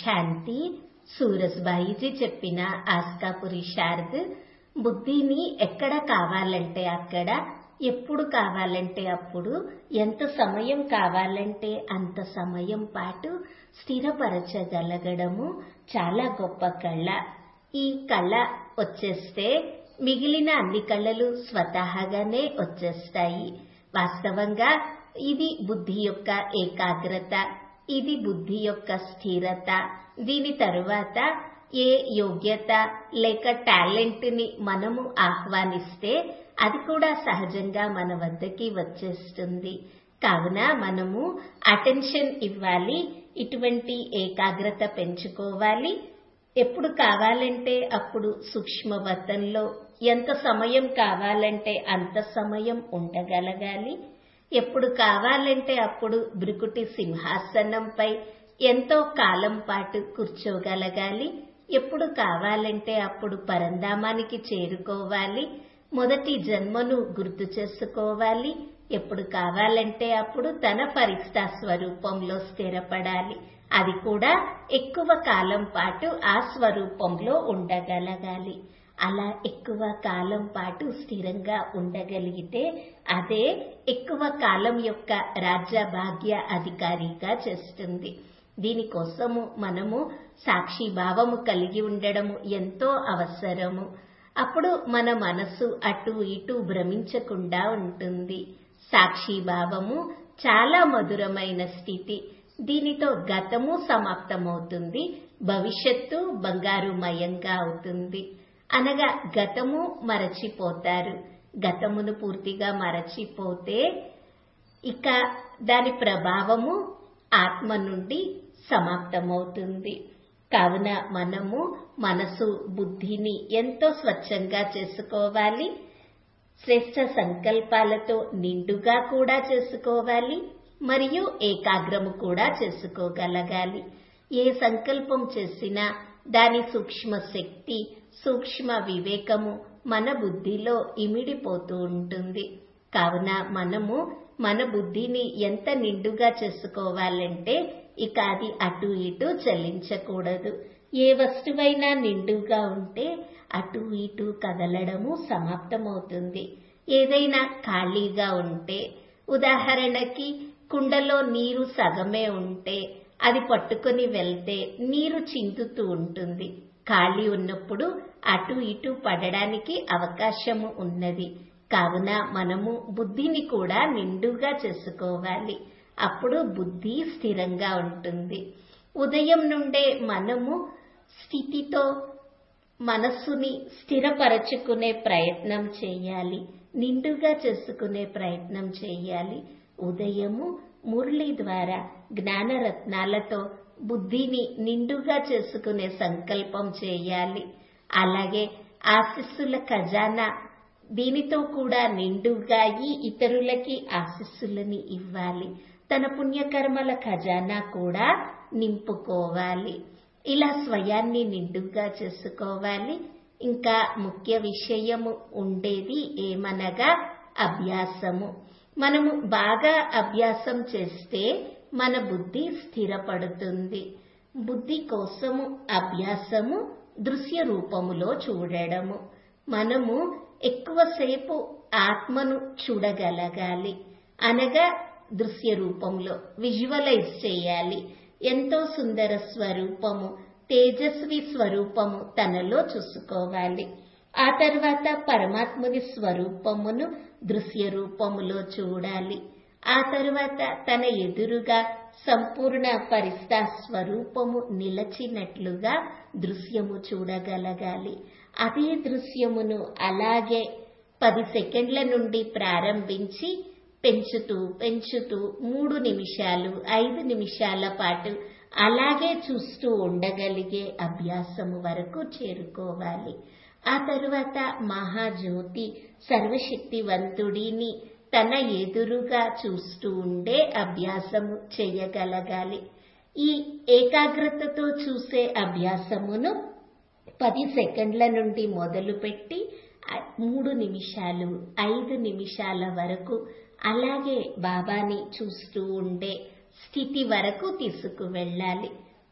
శాంతి సూరజ్బాయిజీ చెప్పిన ఆస్కాపురి శారద్ బుద్ధిని ఎక్కడ కావాలంటే అక్కడ ఎప్పుడు కావాలంటే అప్పుడు ఎంత సమయం కావాలంటే అంత సమయం పాటు స్థిరపరచగలగడము చాలా గొప్ప కళ ఈ కళ వచ్చేస్తే మిగిలిన అన్ని కళలు స్వతహాగానే వచ్చేస్తాయి వాస్తవంగా ఇది బుద్ధి యొక్క ఏకాగ్రత ఇది బుద్ధి యొక్క స్థిరత దీని తరువాత ఏ యోగ్యత లేక టాలెంట్ ని మనము ఆహ్వానిస్తే అది కూడా సహజంగా మన వద్దకి వచ్చేస్తుంది కావున మనము అటెన్షన్ ఇవ్వాలి ఇటువంటి ఏకాగ్రత పెంచుకోవాలి ఎప్పుడు కావాలంటే అప్పుడు సూక్ష్మవతంలో ఎంత సమయం కావాలంటే అంత సమయం ఉండగలగాలి ఎప్పుడు కావాలంటే అప్పుడు బ్రుకుటి సింహాసనంపై ఎంతో కాలం పాటు కూర్చోగలగాలి ఎప్పుడు కావాలంటే అప్పుడు పరంధామానికి చేరుకోవాలి మొదటి జన్మను గుర్తు చేసుకోవాలి ఎప్పుడు కావాలంటే అప్పుడు తన పరిస్థా స్వరూపంలో స్థిరపడాలి అది కూడా ఎక్కువ కాలం పాటు ఆ స్వరూపంలో ఉండగలగాలి అలా ఎక్కువ కాలం పాటు స్థిరంగా ఉండగలిగితే అదే ఎక్కువ కాలం యొక్క రాజ్య భాగ్య అధికారిగా చేస్తుంది దీనికోసము మనము సాక్షి భావము కలిగి ఉండడము ఎంతో అవసరము అప్పుడు మన మనసు అటు ఇటు భ్రమించకుండా ఉంటుంది సాక్షి భావము చాలా మధురమైన స్థితి దీనితో గతము సమాప్తమవుతుంది భవిష్యత్తు బంగారుమయంగా అవుతుంది అనగా గతము మరచిపోతారు గతమును పూర్తిగా మరచిపోతే ఇక దాని ప్రభావము ఆత్మ నుండి సమాప్తమవుతుంది కావున మనము మనసు బుద్ధిని ఎంతో స్వచ్ఛంగా చేసుకోవాలి శ్రేష్ట సంకల్పాలతో నిండుగా కూడా చేసుకోవాలి మరియు ఏకాగ్రము కూడా చేసుకోగలగాలి ఏ సంకల్పం చేసినా దాని సూక్ష్మ శక్తి సూక్ష్మ వివేకము మన బుద్ధిలో ఇమిడిపోతూ ఉంటుంది కావున మనము మన బుద్ధిని ఎంత నిండుగా చేసుకోవాలంటే ఇక అది అటు ఇటు చలించకూడదు ఏ వస్తువైనా నిండుగా ఉంటే అటు ఇటు కదలడము సమాప్తమవుతుంది ఏదైనా ఖాళీగా ఉంటే ఉదాహరణకి కుండలో నీరు సగమే ఉంటే అది పట్టుకొని వెళ్తే నీరు చిందుతూ ఉంటుంది ఖాళీ ఉన్నప్పుడు అటు ఇటు పడడానికి అవకాశము ఉన్నది కావున మనము బుద్ధిని కూడా నిండుగా చేసుకోవాలి అప్పుడు బుద్ధి స్థిరంగా ఉంటుంది ఉదయం నుండే మనము స్థితితో మనస్సుని స్థిరపరచుకునే ప్రయత్నం చేయాలి నిండుగా చేసుకునే ప్రయత్నం చేయాలి ఉదయము మురళి ద్వారా జ్ఞానరత్నాలతో బుద్ధిని నిండుగా చేసుకునే సంకల్పం చేయాలి అలాగే ఆశస్సుల ఖజానా దీనితో కూడా నిండుగా ఈ ఇతరులకి ఆశస్సులని ఇవ్వాలి తన పుణ్యకర్మల ఖజానా కూడా నింపుకోవాలి ఇలా స్వయాన్ని నిండుగా చేసుకోవాలి ఇంకా ముఖ్య విషయము ఉండేది ఏమనగా అభ్యాసము మనము బాగా అభ్యాసం చేస్తే మన బుద్ధి స్థిరపడుతుంది బుద్ధి కోసము అభ్యాసము దృశ్య రూపములో చూడడము మనము ఎక్కువసేపు ఆత్మను చూడగలగాలి అనగా దృశ్య రూపంలో విజువలైజ్ చేయాలి ఎంతో సుందర స్వరూపము తేజస్వి స్వరూపము తనలో చూసుకోవాలి ఆ తర్వాత పరమాత్ముని స్వరూపమును దృశ్య రూపములో చూడాలి ఆ తరువాత తన ఎదురుగా సంపూర్ణ పరిస్థా స్వరూపము నిలచినట్లుగా దృశ్యము చూడగలగాలి అదే దృశ్యమును అలాగే పది సెకండ్ల నుండి ప్రారంభించి పెంచుతూ పెంచుతూ మూడు నిమిషాలు ఐదు నిమిషాల పాటు అలాగే చూస్తూ ఉండగలిగే అభ్యాసము వరకు చేరుకోవాలి ఆ తరువాత మహాజ్యోతి సర్వశక్తివంతుడిని తన ఎదురుగా చూస్తూ ఉండే అభ్యాసము చేయగలగాలి ఈ ఏకాగ్రతతో చూసే అభ్యాసమును పది సెకండ్ల నుండి మొదలుపెట్టి మూడు నిమిషాలు ఐదు నిమిషాల వరకు అలాగే బాబాని చూస్తూ ఉండే స్థితి వరకు తీసుకువెళ్ళాలి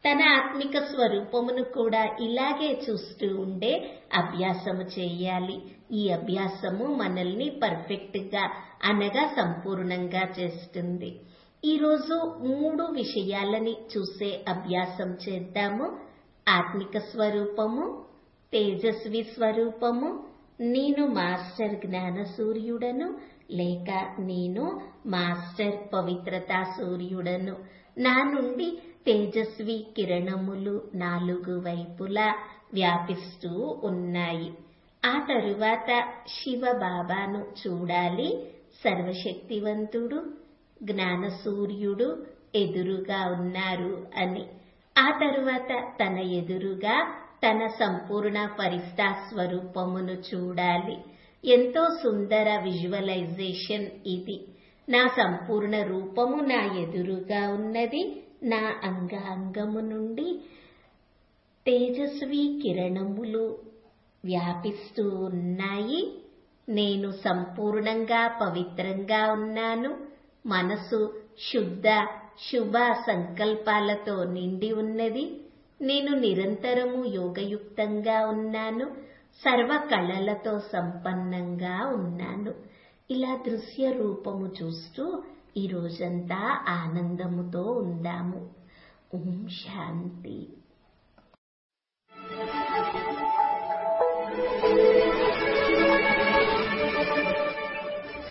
తన ఆత్మిక స్వరూపమును కూడా ఇలాగే చూస్తూ ఉండే అభ్యాసము చేయాలి ఈ అభ్యాసము మనల్ని పర్ఫెక్ట్ గా అనగా సంపూర్ణంగా చేస్తుంది ఈరోజు మూడు విషయాలని చూసే అభ్యాసం చేద్దాము ఆత్మిక స్వరూపము తేజస్వి స్వరూపము నేను మాస్టర్ జ్ఞాన సూర్యుడను లేక నేను మాస్టర్ పవిత్రతా సూర్యుడను నా నుండి తేజస్వి కిరణములు నాలుగు వైపులా వ్యాపిస్తూ ఉన్నాయి ఆ తరువాత శివ బాబాను చూడాలి సర్వశక్తివంతుడు జ్ఞాన సూర్యుడు ఎదురుగా ఉన్నారు అని ఆ తరువాత తన ఎదురుగా తన సంపూర్ణ ఫరిస్తా స్వరూపమును చూడాలి ఎంతో సుందర విజువలైజేషన్ ఇది నా సంపూర్ణ రూపము నా ఎదురుగా ఉన్నది నా అంగ అంగము నుండి తేజస్వి కిరణములు వ్యాపిస్తూ ఉన్నాయి నేను సంపూర్ణంగా పవిత్రంగా ఉన్నాను మనసు శుద్ధ శుభ సంకల్పాలతో నిండి ఉన్నది నేను నిరంతరము యోగయుక్తంగా ఉన్నాను సర్వ కళలతో సంపన్నంగా ఉన్నాను ఇలా దృశ్య రూపము చూస్తూ ఈ రోజంతా ఆనందముతో ఉందాము ఓం శాంతి